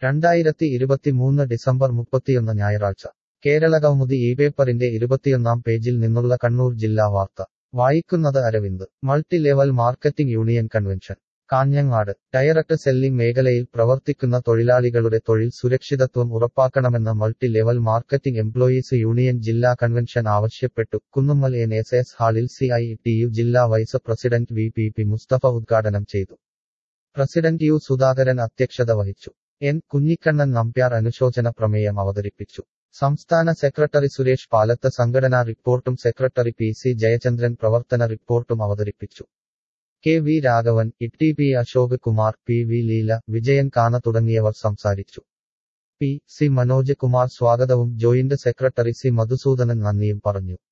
രണ്ടായിരത്തി ഇരുപത്തിമൂന്ന് ഡിസംബർ മുപ്പത്തിയൊന്ന് ഞായറാഴ്ച കേരള കൗമുദി ഈ പേപ്പറിന്റെ ഇരുപത്തിയൊന്നാം പേജിൽ നിന്നുള്ള കണ്ണൂർ ജില്ലാ വാർത്ത വായിക്കുന്നത് Aravind multi level marketing union convention Kanhangad direct selling മേഖലയിൽ പ്രവർത്തിക്കുന്ന തൊഴിലാളികളുടെ തൊഴിൽ സുരക്ഷിതത്വം ഉറപ്പാക്കണമെന്ന multi level marketing employees union ജില്ലാ കൺവെൻഷൻ ആവശ്യപ്പെട്ടു കുന്നുമ്മൽ എൻ എസ് എസ് ഹാളിൽ സി ഐ ടി യു ജില്ലാ vice president V P P Musthafa ഉദ്ഘാടനം ചെയ്തു പ്രസിഡന്റ് യു സുധാകരൻ അധ്യക്ഷത വഹിച്ചു എൻ കുഞ്ഞിക്കണ്ണൻ നമ്പ്യാർ അനുശോചന പ്രമേയം അവതരിപ്പിച്ചു സംസ്ഥാന സെക്രട്ടറി സുരേഷ് പാലത്ത് സംഘടനാ റിപ്പോർട്ടും സെക്രട്ടറി പി സി ജയചന്ദ്രൻ പ്രവർത്തന റിപ്പോർട്ടും അവതരിപ്പിച്ചു K V Raghavan Itty P Ashok Kumar P V Leela Vijayan Kana തുടങ്ങിയവർ സംസാരിച്ചു പി സി മനോജ് കുമാർ സ്വാഗതവും ജോയിന്റ് സെക്രട്ടറി സി മധുസൂദനൻ നന്ദിയും പറഞ്ഞു